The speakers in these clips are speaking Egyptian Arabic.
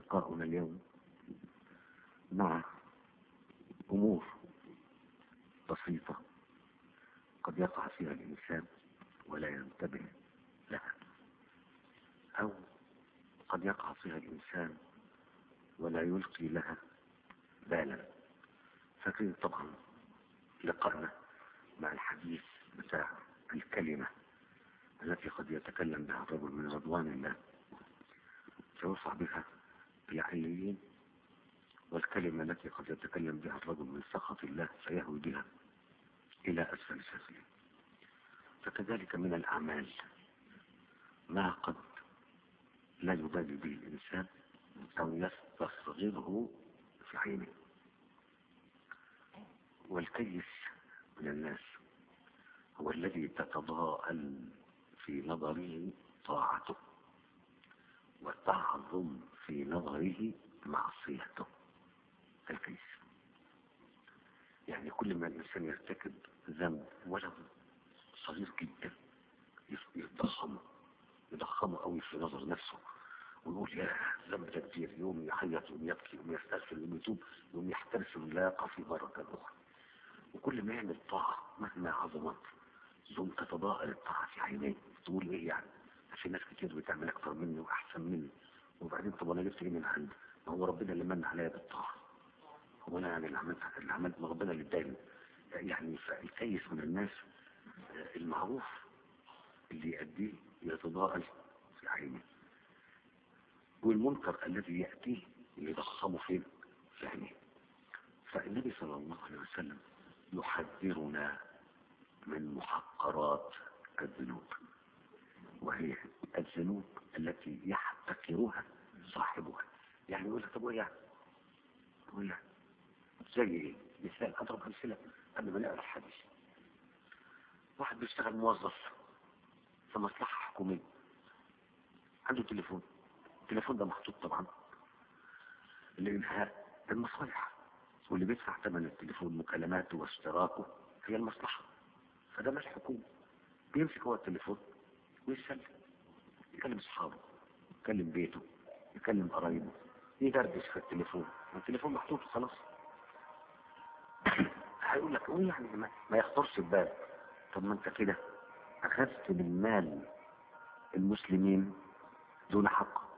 لقاؤنا اليوم مع أمور بسيطة قد يقع فيها الإنسان ولا ينتبه لها أو قد يقع فيها الإنسان ولا يلقي لها بالا فاكرين طبعا لقاءنا مع الحديث بتاع الكلمة التي قد يتكلم بها الرجل من رضوان الله فيرفع بها العليين والكلمة التي قد يتكلم بها الرجل من سخط الله فيهوي بها إلى أسفل السافلين فكذلك من الأعمال ما قد لا يبالي به الإنسان أو يستصغره في عينه والكيس من الناس هو الذي تتضاءل في نظره طاعته وتعظم في نظره معصيته الكيس يعني كل ما الإنسان يرتكب ذنب ولو صغير جدا يضخمه يضخمه قوي في نظر نفسه ويقول يا ذنب ده كتير يوم يحيط يوم يبكي يوم يستغفر يوم يتوب يوم يحترس لا يقع في مرة أخرى وكل ما يعمل طاعة مهما عظمت ثم تتضاءل الطاعة في عينيه تقول ايه يعني عشان ناس كتير بتعمل اكتر مني واحسن مني وبعدين طب انا جبت ايه من عندي ما هو ربنا اللي من عليا بالطاعة هو انا يعني اللي عملت اللي عملت ما ربنا اللي اداني يعني فالكيس من الناس المعروف اللي يأديه يتضاءل في عينه والمنكر الذي يأتيه يضخمه فين في عينه فالنبي صلى الله عليه وسلم يحذرنا من محقرات الذنوب وهي الذنوب التي يحتكرها صاحبها يعني يقول لك طب وايه يعني طب وايه يعني زي ايه مثال اضرب امثله قبل ما نقرا الحديث واحد بيشتغل موظف في مصلحه حكوميه عنده تليفون التليفون ده محطوط طبعا لانهاء المصالح واللي بيدفع ثمن التليفون مكالماته واشتراكه هي المصلحه فده مش حكومه بيمسك هو التليفون ويسلم يكلم اصحابه يكلم بيته يكلم قرايبه يدردش في التليفون التليفون محطوط خلاص هيقول لك ايه يعني ما, ما يخطرش ببال طب ما انت كده اخذت من مال المسلمين دون حق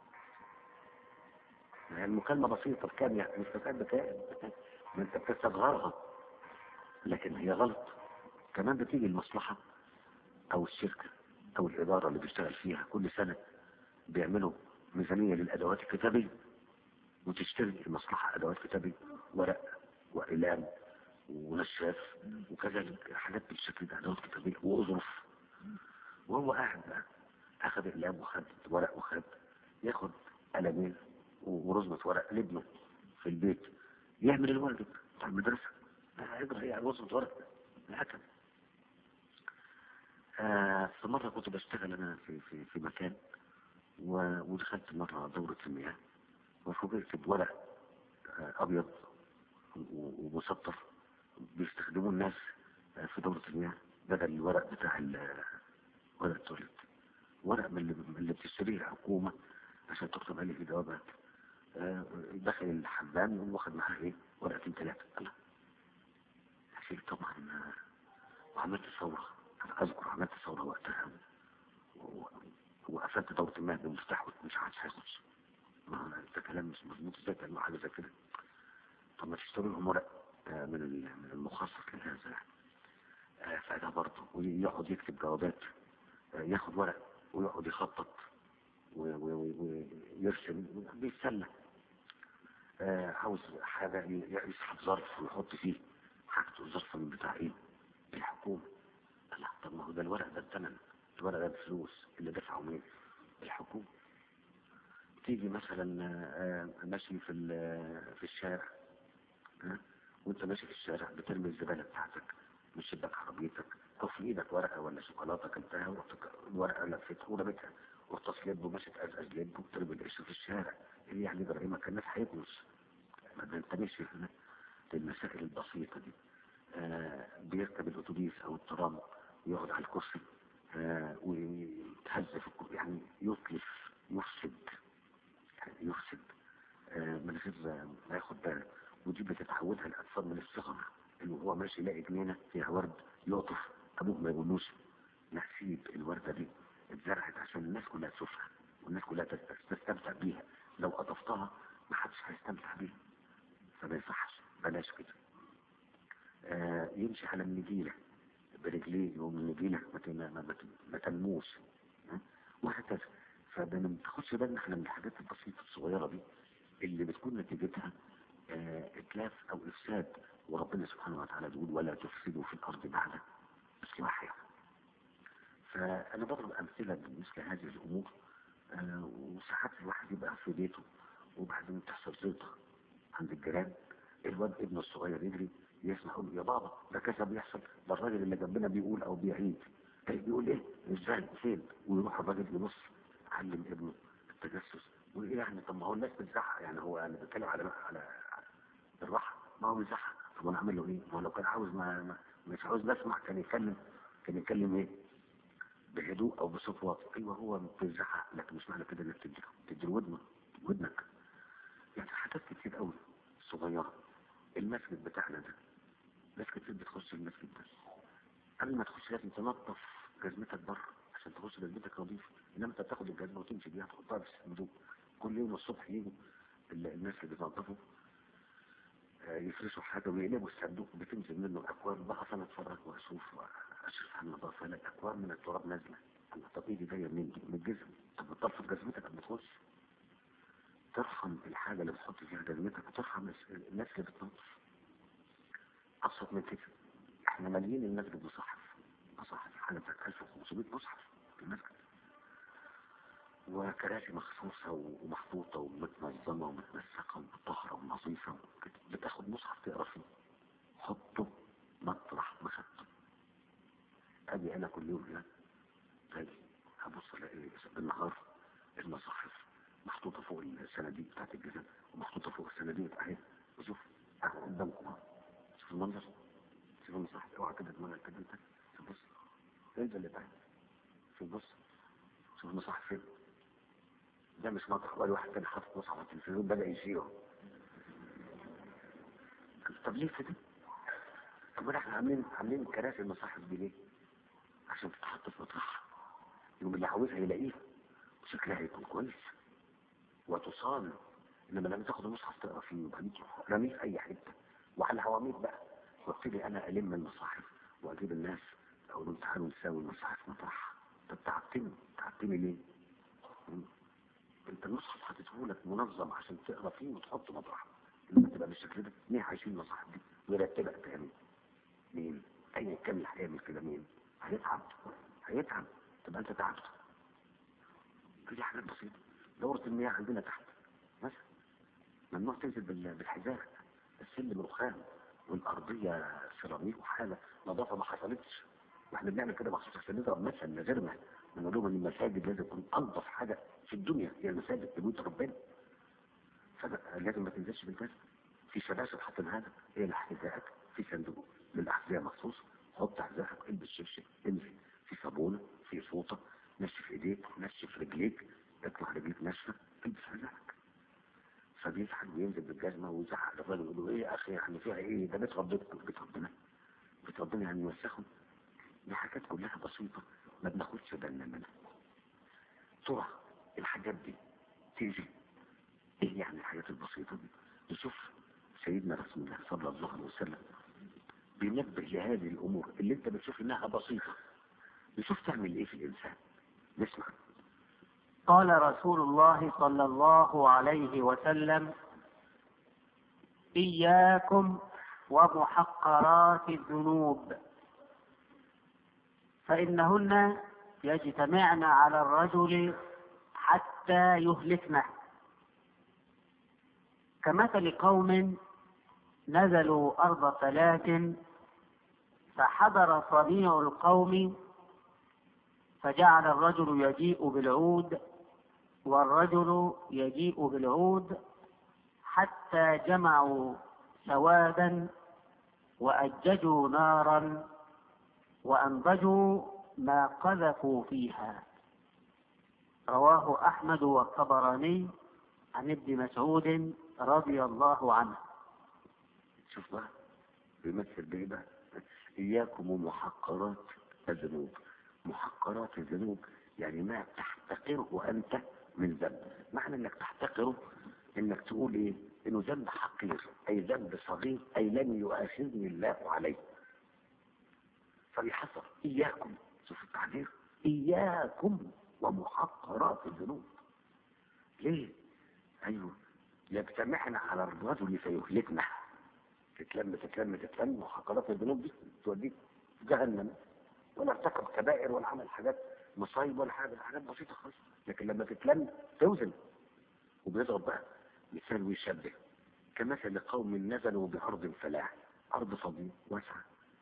يعني المكالمة بسيطة بكام يعني مش بكام بكام ما انت بتستغرها لكن هي غلط كمان بتيجي المصلحة او الشركة او الادارة اللي بيشتغل فيها كل سنة بيعملوا ميزانية للادوات الكتابية وتشتري المصلحة ادوات كتابية ورق واقلام ونشاف وكذلك حاجات بالشكل ده ادوات كتابية واظرف وهو قاعد بقى اخذ اقلام وخد ورق وخد ياخد قلمين ورزمة ورق لابنه في البيت يعمل الواجب بتاع المدرسة يقدر يعني رزمة ورق هكذا آه في مرة كنت بشتغل أنا في, في, في مكان ودخلت مرة دورة المياه وفوجئت بورق آه أبيض ومسطر بيستخدموه الناس آه في دورة المياه بدل الورق بتاع ورق التواليت ورق من اللي بتشتريه الحكومة عشان تكتب عليه جوابات دخل الحمام واخد معاه ايه ورقتين ثلاثة الله شيء طبعا وعملت ثورة انا اذكر عملت ثورة وقتها وقفلت دورة الماء بمفتاح مش عارف هيخش ما ده كلام مش مظبوط ازاي تعملوا حاجة زي كده طب ما تشتروا لهم ورق من من المخصص لهذا يعني فده برضه ويقعد يكتب جوابات ياخد ورق ويقعد يخطط ويرسم بيتسلى آه عاوز حاجة يسحب ظرف ويحط فيه حاجته الظرف من بتاع ايه الحكومة لا طب ما هو ده الورق ده الثمن الورق ده الفلوس اللي دفعه مين الحكومة تيجي مثلا آه ماشي في في الشارع آه وانت ماشي في الشارع بترمي الزبالة بتاعتك من شباك عربيتك او في ايدك ورقة ولا شوكولاتة كلتها ورقة لفتها ورميتها وتصل لب وماشي تقزقز لب وترمي القش في الشارع اللي يعني ابراهيم كان الناس هيكنس ما ده انت ماشي هنا المسائل البسيطة دي آه بيركب الاتوبيس او الترام ويقعد على الكرسي آه ويتهز في يعني يتلف يفسد يعني يفسد غير ما ياخد باله ودي بتتعودها الاطفال من الصغر انه هو ماشي يلاقي جنينه فيها ورد يقطف ابوه ما يقولوش نسيب الورده دي اتزرعت عشان الناس كلها تشوفها والناس كلها تست- تستمتع بيها لو قطفتها ما حدش هيستمتع بيها فما يصحش بلاش كده آه يمشي على النجيله برجليه يقوم النجيله ما تن- ما- ما تن- ما تنموش ها؟ وهكذا فما بتاخدش بالنا احنا من الحاجات البسيطه الصغيره دي اللي بتكون نتيجتها آه، اتلاف او افساد وربنا سبحانه وتعالى بيقول ولا تفسدوا في الارض بعد اصلاحها فانا بضرب امثله بمثل هذه الامور آه، وساعات الواحد يبقى في بيته وبعدين تحصل زيطه عند الجيران الواد ابنه الصغير يجري يسمع يقول يا بابا ده كذا بيحصل ده الراجل اللي جنبنا بيقول او بيعيد إيه بيقول ايه ازاي فين ويروح الراجل يبص علم ابنه التجسس وايه يعني طب ما هو الناس بتزعق يعني هو انا بتكلم على على الراحه ما هو بيزعق طب انا اعمل له ايه؟ ما هو لو كان عاوز ما, ما مش عاوز نسمع كان يتكلم كان يتكلم ايه؟ بهدوء او بصوت واطي ايوه هو بيزعق لكن مش معنى كده انك تدي تدي ودنك ودنك يعني حاجات كتير قوي صغيره المسجد بتاعنا ده ناس كتير بتخش المسجد ده قبل ما تخش لازم تنظف جزمتك بره عشان تخش جزمتك نظيفه انما انت بتاخد الجزمه وتمشي بيها تحطها في الصندوق كل يوم الصبح يجوا ال- الناس اللي بينظفوا آه، يفرشوا حاجه ويقلبوا الصندوق بتنزل منه الاكواب بقى انا اتفرج واشوف واشوف على النظافه الاقي اكواب من التراب نازله انا طب ايه دي جايه منين دي؟ من الجزم طب بتطفي جزمتك قبل ما تخش ترحم الحاجه اللي بتحط فيها جزمتك وترحم الس- الناس اللي بتنظف ابسط من كده احنا ماليين المسجد مصحف مصحف حاجه بتاعت 1500 مصحف في المسجد وكراسي مخصوصة ومحطوطة ومتنظمة ومتنسقة ومطهرة ونظيفة وكده. بتاخد مصحف تقرا فيه حطه مطرح ما خدته اجي انا كل يوم هنا اجي هبص الاقي بالنهار المصاحف محطوطة فوق الصناديق بتاعت الجزم ومحطوطة فوق الصناديق اهي وشوف اهو قدامكم اهو. شوف المنظر شوف المصاحف اوعى كده دماغك كده انت شوف بص انت اللي تحت شوف بص شوف المصاحف فين ده مش مطرح ولا واحد كان حاطط مصحف على التلفزيون بدأ يشيله طب ليه كده؟ طب ما احنا عاملين عاملين كراسي المصاحف دي ليه؟ عشان تتحط في مطرحها يوم اللي عاوزها يلاقيها وشكلها هيكون كويس وتصان انما لما تاخد المصحف تقرا فيه وبعدين تروح رميه في اي حته وعلى الهوامير بقى وابتدي انا الم المصاحف واجيب الناس اقول لهم تعالوا نساوي المصاحف مطرحها طب تعبتني تعبتني ليه؟ انت المصحف حاططهولك منظم عشان تقرا فيه وتحط مطرح لما تبقى بالشكل ده مين هيشيل المصحف دي ويرتبها تاني مين اي كان اللي هيعمل كده مين هيتعب هيتعب تبقى انت تعبت دي حاجات بسيطه دورة المياه عندنا تحت مثلا ممنوع تنزل بال- بالحذاء السلم رخام والارضيه سيراميك وحاله نظافه ما حصلتش واحنا بنعمل كده مخصوص عشان نضرب مثل لغيرنا بنقول لهم ان المساجد لازم تكون انظف حاجه في الدنيا هي المساجد في بيوت ربنا فلازم ما تنزلش بالجزم في شباشب حاطين هذا هي لحذائك في صندوق للاحذيه مخصوص حط حذائك البس شبشب انزل في صابونه في فوطه نشف ايديك نشف رجليك اطلع رجليك ناشفه البس حذائك فبيزعل وينزل بالجزمه ويزعق للراجل يقول له ايه يا اخي يعني فيها ايه ده بيت ربنا بيت ربنا بيت ربنا يعني يوسخهم دي حاجات كلها بسيطه ما بناخدش بالنا منها ترى الحاجات دي تيجي ايه يعني الحاجات البسيطه دي نشوف سيدنا رسول الله صلى الله عليه وسلم بينبه لهذه الامور اللي انت بتشوف انها بسيطه نشوف تعمل ايه في الانسان نسمع قال رسول الله صلى الله عليه وسلم إياكم ومحقرات الذنوب فإنهن يجتمعن على الرجل حتى يهلكنه كمثل قوم نزلوا أرض فلاة فحضر صنيع القوم فجعل الرجل يجيء بالعود والرجل يجيء بالعود حتى جمعوا سوادا وأججوا نارا وأنضجوا ما قذفوا فيها رواه أحمد والطبراني عن ابن مسعود رضي الله عنه شوف بقى بيمثل بايه بقى اياكم ومحقرات الذنوب محقرات الذنوب يعني ما تحتقره انت من ذنب معنى انك تحتقره انك تقول ايه انه ذنب حقير اي ذنب صغير اي لن يؤاخذني الله عليه فبيحصل اياكم شوف التعبير اياكم ومحقرات الذنوب ليه ايوه يجتمعنا على الرجل فيهلكنا تتلم تتلم تتلم محقرات الذنوب دي توديك جهنم ولا ارتكب كبائر ولا عمل حاجات مصايب ولا حاجه حاجات بسيطه خالص لكن لما تتلم توزن وبيضرب بقى مثال ويشبه كمثل قوم نزلوا بارض فلاح ارض فضية واسعه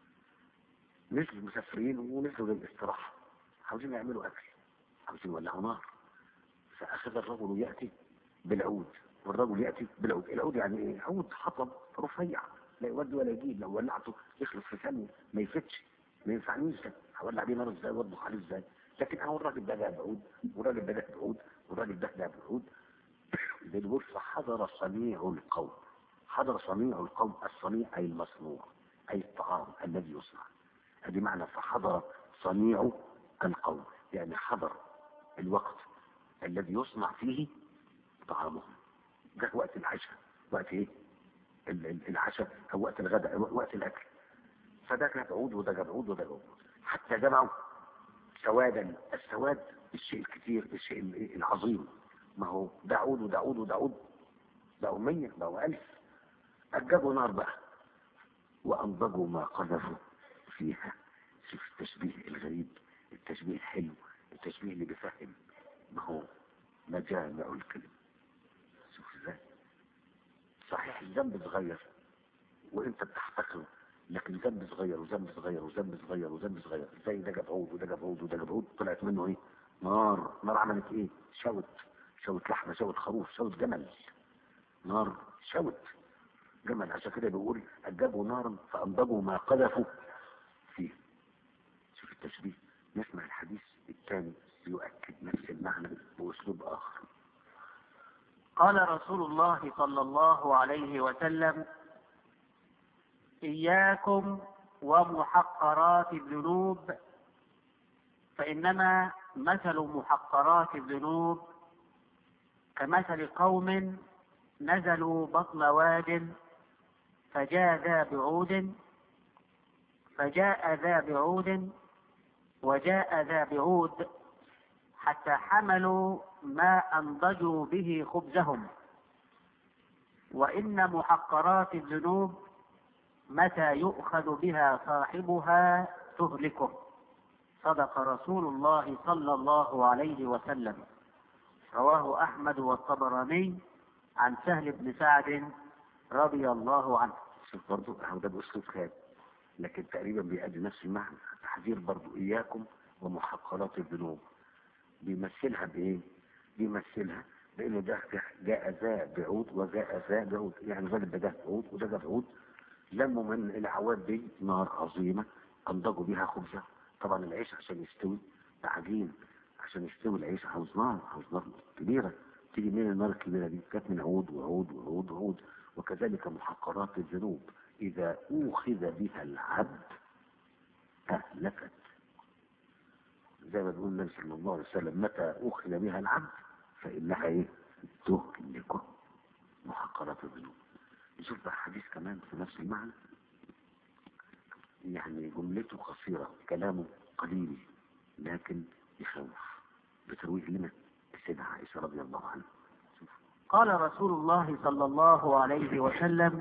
نزلوا مسافرين ونزلوا للاستراحه عاوزين يعملوا اكل عاوزين يولعوا نار فاخذ الرجل ياتي بالعود والرجل ياتي بالعود العود يعني ايه عود حطب رفيع لا يودي ولا يجيب لو ولعته يخلص في ثانيه ما يفتش ما ينفعنيش ده هولع بيه نار ازاي واطبخ عليه ازاي لكن اهو الراجل ده جاب عود والراجل ده جاب عود والراجل ده جاب عود بنقول فحضر صنيع القوم حضر صنيع القوم الصنيع اي المصنوع اي الطعام الذي يصنع هذه معنى فحضر صنيع القوم يعني حضر الوقت الذي يصنع فيه طعامهم ده وقت العشاء وقت ايه ال- ال- العشاء او وقت الغداء أو وقت الاكل فده جاب عود وده جاب عود وده جاب عود حتى جمعوا سوادا السواد الشيء الكثير الشيء ال- العظيم ما هو ده عود وده عود وده عود بقوا 100 بقوا 1000 أجابوا نار بقى وأنضجوا ما قذفوا فيها شوف التشبيه الغريب التشبيه الحلو التشبيه اللي بيفهم ما هو مجامع الكلم شوف ازاي صحيح الذنب صغير وانت بتحتقره لكن ذنب صغير وذنب صغير وذنب صغير وذنب صغير زي ده جاب عود وده جاب عود وده جاب عود طلعت منه ايه نار نار عملت ايه شوت شوت لحمه شوت خروف شوت جمل نار شوت جمل عشان كده بيقول اجابوا نارا فانضجوا ما قذفوا فيه شوف التشبيه نسمع الحديث الثاني يؤكد نفس المعنى باسلوب اخر قال رسول الله صلى الله عليه وسلم إياكم ومحقرات الذنوب فإنما مثل محقرات الذنوب كمثل قوم نزلوا بطن واد فجاء ذا بعود فجاء ذا بعود وجاء ذا بعود حتى حملوا ما أنضجوا به خبزهم وإن محقرات الذنوب متى يؤخذ بها صاحبها تهلكه صدق رسول الله صلى الله عليه وسلم رواه أحمد والطبراني عن سهل بن سعد رضي الله عنه شوف برضو هو ده باسلوب خيال لكن تقريبا بيأدي نفس المعنى تحذير برضو اياكم ومحقرات الذنوب بيمثلها بايه بيمثلها بانه ده جاء ذا بعود وجاء ذا بعود يعني الراجل ده جاب عود وده جاب عود لموا من العواد دي نار عظيمه انضجوا بيها خبزه طبعا العيش عشان يستوي ده عجين عشان يستوي العيش عاوز نار عاوز نار كبيره تيجي من النار الكبيره دي كانت من عود وعود وعود وعود وكذلك محقرات الذنوب اذا اوخذ بها العبد اهلكت زي ما بيقول النبي صلى الله عليه وسلم متى أخذ بها العبد فإنها إيه؟ تهلكه محقرات الذنوب نشوف بقى حديث كمان في نفس المعنى يعني جملته قصيرة كلامه قليل لكن يخوف بترويج لنا السيدة عائشة رضي الله عنها شوف قال رسول الله صلى الله عليه وسلم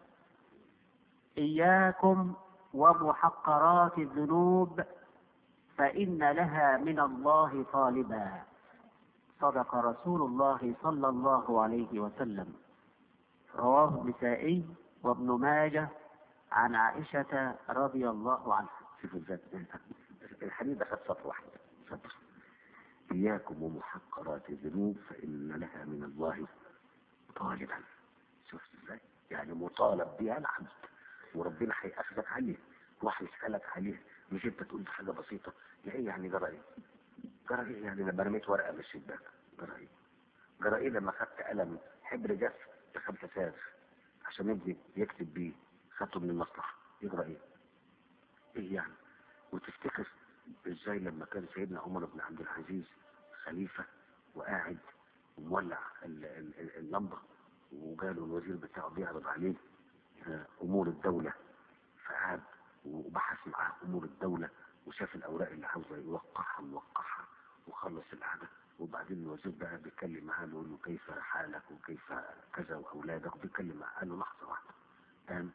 إياكم ومحقرات الذنوب فإن لها من الله طالبا صدق رسول الله صلى الله عليه وسلم رواه النسائي وابن ماجه عن عائشة رضي الله عنها شوف الذات الحديث ده خد سطر واحد سطر إياكم ومحقرات الذنوب فإن لها من الله طالبا شفت ازاي؟ يعني مطالب بها العبد وربنا هيأخذك عليه وهيسألك عليه مش انت تقول دي حاجة بسيطة لا ايه يعني جرى ايه؟ جرى ايه يعني لما رميت ورقة من الشباك جرى ايه؟ جرى ايه لما خدت قلم حبر جاف بخمسة ساغ عشان ابني يكتب بيه خدته من المصلحة يجرى ايه ايه يعني وتفتكر ازاي لما كان سيدنا عمر بن عبد العزيز خليفة وقاعد ومولع ال- ال- ال- اللمبة وجاله الوزير بتاعه بيعرض عليه آه، امور الدولة فقعد وبحث معاه امور الدولة وشاف الاوراق اللي عاوزه يوقعها ووقعها وخلص القعدة وبعدين الوزير بقى بيتكلم معاه بيقول له كيف حالك وكيف كذا واولادك وبيتكلم معاه قال له لحظة واحدة قام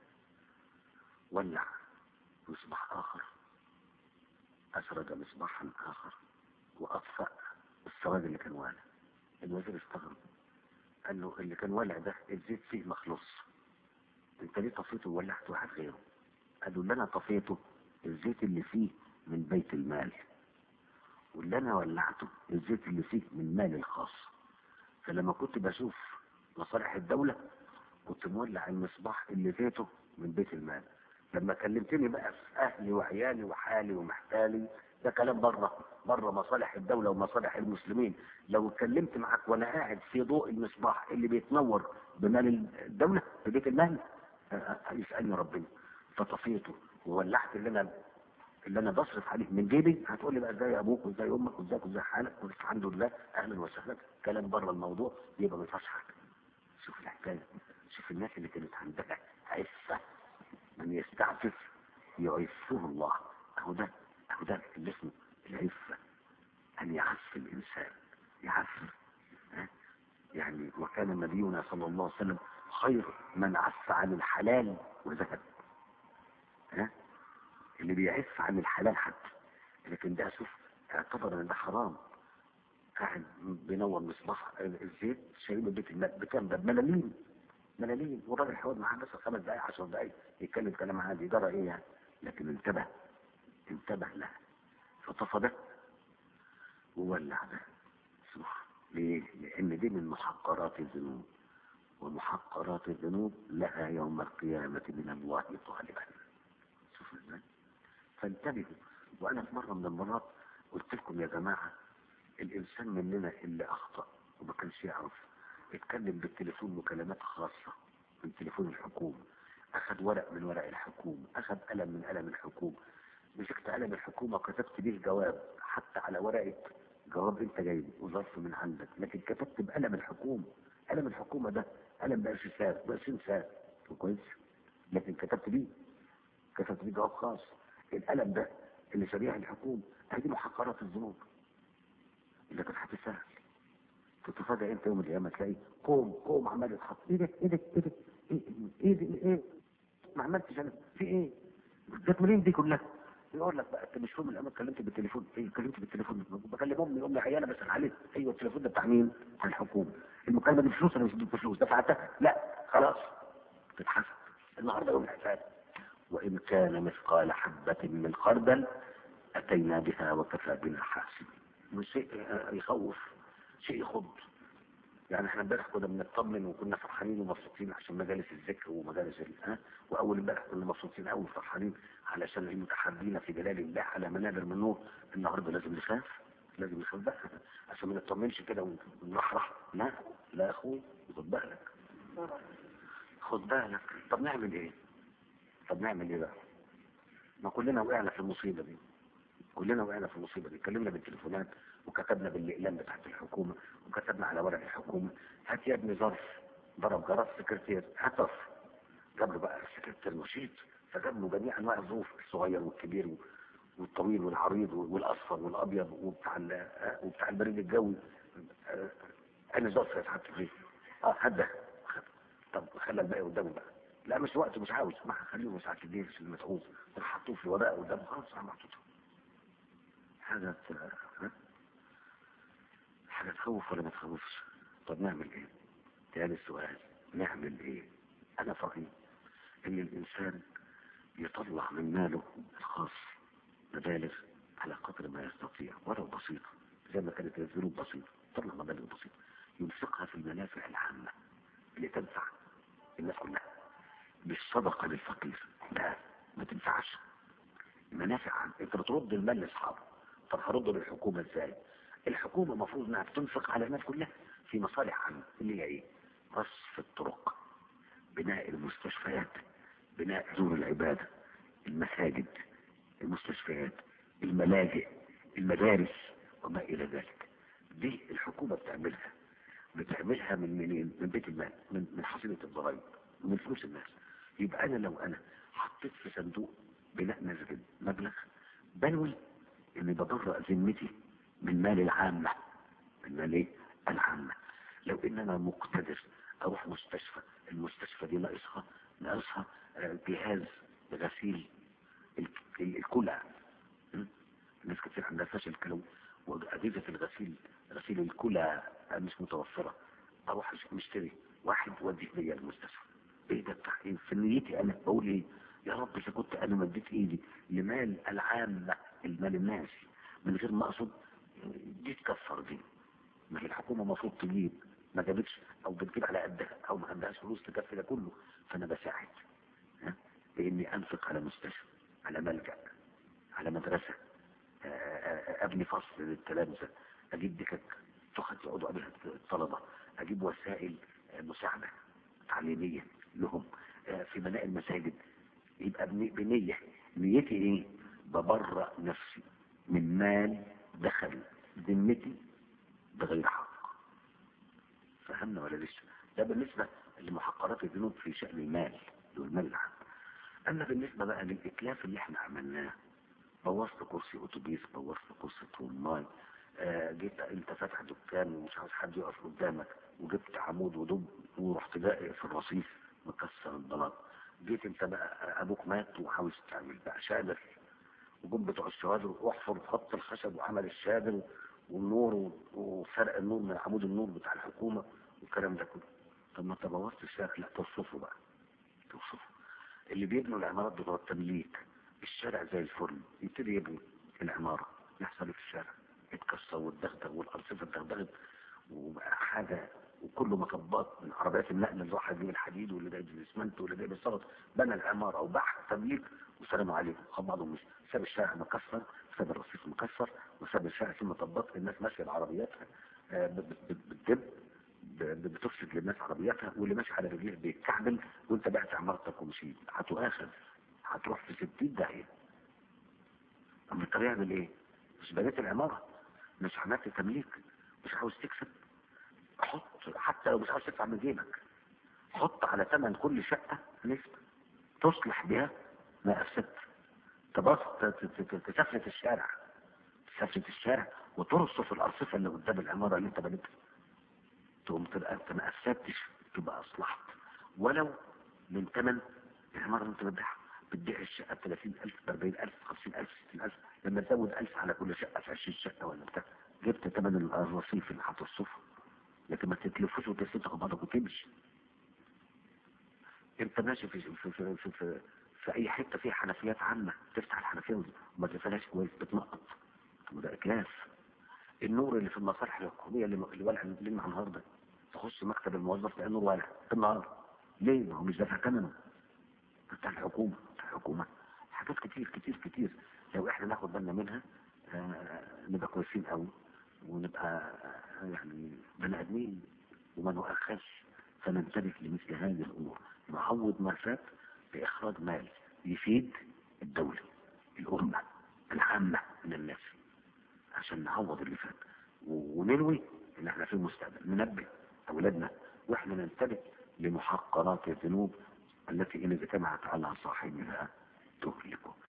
ولع مصباح اخر اسرج مصباحا اخر واطفأ السواد اللي كان والع الوزير استغرب قال له اللي كان والع ده الزيت فيه مخلص انت ليه طفيته وولعت واحد غيره قال له اللي انا طفيته الزيت اللي فيه من بيت المال واللي انا ولعته الزيت اللي فيه من مالي الخاص فلما كنت بشوف مصالح الدولة كنت مولع المصباح اللي زيته من بيت المال لما كلمتني بقى في اهلي وعيالي وحالي ومحتالي ده كلام بره بره مصالح الدولة ومصالح المسلمين لو اتكلمت معك وانا قاعد في ضوء المصباح اللي بيتنور بمال الدولة في بيت المال آه، آه، يسألني ربنا فطفيته وولعت اللي انا اللي انا بصرف عليه من جيبي هتقول لي بقى ازاي ابوك وازاي امك وازيك وازاي حالك قلت الحمد لله اهلا وسهلا كلام بره الموضوع يبقى ما ينفعش حاجه شوف الحكايه شوف الناس اللي كانت عندها عفه من يستعفف يعفه الله اهو ده اهو ده اللي اسمه العفه ان يعف الانسان يعف ها؟ يعني وكان نبينا صلى الله عليه وسلم خير من عف عن الحلال وذهب ها اللي بيعف عن الحلال حتى لكن ده شوف اعتبر ان ده حرام قاعد بينور مصباح الزيت شايله بيت المال بكام ده بملاليم ملاليم والراجل حوار معاه بس خمس دقايق عشر دقايق يتكلم كلام عادي جرى ايه يعني لكن انتبه انتبه له فطفى ده وولع ده شوف ليه؟ لان دي من محقرات الذنوب ومحقرات الذنوب لها يوم القيامة من الله طالبا شوف ازاي فانتبهوا وانا في مرة من المرات قلت لكم يا جماعة الانسان مننا اللي اخطأ وما كانش يعرف اتكلم بالتليفون مكالمات خاصة من تليفون الحكومة اخذ ورق من ورق الحكومة اخذ قلم من قلم الحكومة مسكت قلم الحكومة وكتبت بيه جواب حتى على ورقة جواب انت جايبه وظرف من عندك لكن كتبت بقلم الحكومة قلم الحكومة ده قلم بقرش ساعة بقرشين ساعة كويس لكن كتبت بيه كتبت بيه جواب خاص القلم ده اللي شريعة الحكومة هذه محقرات الذنوب اللي كانت هتسهل تتفاجئ انت يوم القيامة تلاقي قوم قوم عمال يتحط ايه ده ايه ده ايه ده ايه ايه ده ايه ما عملتش انا في ايه جت منين دي كلها يقول لك بقى انت مش فاهم الامر كلمت بالتليفون ايه كلمت بالتليفون بكلم امي امي عيانه بسال عليك ايوه التليفون ده بتاع مين؟ بتاع الحكومه المكالمه دي بفلوس ولا مش بفلوس دفعتها لا خلاص تتحسب النهارده يوم الحساب وان كان مثقال حبه من خردل اتينا بها وكفى بنا حاسبين مش شيء آه، يخوف شيء يخض يعني احنا امبارح كنا بنطمن وكنا فرحانين ومبسوطين عشان مجالس الذكر ومجالس ال- ها واول امبارح كنا مبسوطين قوي وفرحانين علشان المتحدين في جلال الله على منابر من نور النهارده لازم نخاف لازم نخاف بقى عشان ما نطمنش كده ونرحرح لا لا يا اخوي خد بالك خد بالك طب نعمل ايه؟ طب نعمل ايه بقى؟ ما كلنا وقعنا في المصيبه دي كلنا وقعنا في المصيبه دي اتكلمنا بالتليفونات وكتبنا بالاقلام بتاعت الحكومه وكتبنا على ورق الحكومه هات يا ابني ظرف ضرب جرس سكرتير هتف جاب له بقى السكرتير نشيط فجاب له جميع انواع الظروف الصغير والكبير والطويل والعريض والاصفر والابيض وبتاع ال- وبتاع البريد الجوي آه، انا ظرف يتحط فيه اه هات ده خد. طب خلى الباقي قدامه بقى لا مش وقت مش عاوز ما خليه ساعة الليل في المتعوز حطوه في ورقه قدامه خلاص انا محطوطه حاجة ت- ها؟ حاجة تخوف ولا ما تخوفش طب نعمل ايه تاني السؤال نعمل ايه انا في رأيي ان الانسان يطلع من ماله الخاص مبالغ على قدر ما يستطيع ولو بسيطة زي ما كانت الذنوب بسيطة طلع مبالغ بسيطة ينفقها في المنافع العامة اللي تنفع الناس كلها مش صدقة للفقير لا ما تنفعش منافع عامة انت بترد المال لاصحابه طب هرده للحكومة ازاي الحكومة المفروض انها بتنفق على الناس كلها في مصالح عامة اللي هي ايه رصف الطرق بناء المستشفيات بناء دور العبادة المساجد المستشفيات الملاجئ المدارس وما إلى ذلك دي الحكومة بتعملها بتعملها من منين من بيت المال من من حصيلة الضرائب من فلوس الناس يبقى أنا لو أنا حطيت في صندوق بناء مسجد مبلغ بنوي إني بضر ذمتي من مال العامة من مال إيه؟ العامة لو إن أنا مقتدر أروح مستشفى المستشفى دي ناقصها ناقصها آه، جهاز غسيل ال- ال- الكلى م? الناس كتير عندها فشل كلوي وأجهزة الغسيل غسيل الكلى مش متوفرة أروح أش- مشتري واحد وديه بيا المستشفى إيه ده بتاع إيه في نيتي أنا بقول إيه يا رب إذا كنت أنا مديت إيدي لمال العامة المال الناسي من غير ما أقصد دي تكفر دي ما هي الحكومة المفروض تجيب ما جابتش او بتجيب على قدها او ما عندهاش فلوس تكفي ده كله فانا بساعد ها؟ باني انفق على مستشفى على ملجأ على مدرسة آه، آه، ابني فصل للتلامذة اجيب دكك تخت يقعدوا عليها الطلبة اجيب وسائل آه، مساعدة تعليمية لهم آه، في بناء المساجد يبقى بني- بنية نيتي ايه ببرأ نفسي من مال دخل ذمتي بغير حق فهمنا ولا لسه ده بالنسبة لمحقرات الذنوب في شأن المال والمال العام أما بالنسبة بقى للإتلاف اللي احنا عملناه بوظت كرسي أتوبيس بوظت كرسي طرماي آه جيت انت فاتح دكان ومش عاوز حد يقف قدامك وجبت عمود ودب ورحت جاي في الرصيف مكسر البلاط جيت انت بقى ابوك مات وعاوز تعمل بقى شادر وجم بتوع الشوادر واحفر وحط الخشب وعمل الشادر والنور و- وفرق النور من عمود النور بتاع الحكومة والكلام ده كله طب ما انت بوظت الشارع لا توصفه بقى توصفه اللي بيبنوا العمارات بتوع التمليك الشارع زي الفل يبتدي يبني العمارة يحصل إيه في الشارع يتكسر والدغدغ والأرصفة اتدغدغت وبقى حاجة وكله مطبات من عربيات النقل اللي راح يجيب الحديد واللي جايب الاسمنت واللي جايب الصلط بنى العمارة وباع تمليك وسلام عليكم خد بعضهم مش ساب الشارع مكسر ساب الرصيف مكسر وساب الشارع فيه مطبات الناس ماشية بعربياتها آه، بت- بت- بتدب ب- ب- بتفسد للناس عربياتها واللي ماشي على رجليه بيتكعبل وانت بعت عمارتك ومشيت هتؤاخذ هتروح في 60 داهية اما انت بيعمل ايه مش بنيت العمارة مش عملت تمليك مش عاوز تكسب حط حتى لو مش عاوز تدفع من جيبك حط على ثمن كل شقة نسبة تصلح بها ما أفسدت تبص ت- ت- ت- تسفلت الشارع تسفلت الشارع وترصف الأرصفة اللي قدام العمارة اللي انت بنيتها تقوم تبقى انت ما أفسدتش تبقى أصلحت ولو من ثمن العمارة اللي انت بتبيعها بتبيع الشقة ب 30000 ب 40000 50000 60000 لما تزود 1000 على كل شقة في 20 شقة ولا بتاع جبت ثمن الرصيف اللي هتصفه لكن ما تتلفوش وتسيب تاخد بعضك وتمشي انت ماشي في في في في, في, في اي حته فيها حنفيات عامه تفتح الحنفيه وما تقفلهاش كويس بتنقط وده اتلاف النور اللي في المصالح الحكوميه اللي اللي ولع لنا على النهارده تخش مكتب الموظف تلاقي النور ولع في النهار ليه؟ ما هو مش دافع ثمنه بتاع الحكومه بتاع الحكومه حاجات كتير كتير كتير لو احنا ناخد بالنا منها آه نبقى كويسين قوي ونبقى آه يعني بني ادمين وما نؤخرش فننتبه لمثل هذه الامور نعوض ما فات باخراج مال يفيد الدوله الامه العامه من الناس عشان نعوض اللي فات و- وننوي ان احنا في المستقبل ننبه اولادنا واحنا ننتبه لمحقرات الذنوب التي ان اجتمعت على صاحبها تهلكه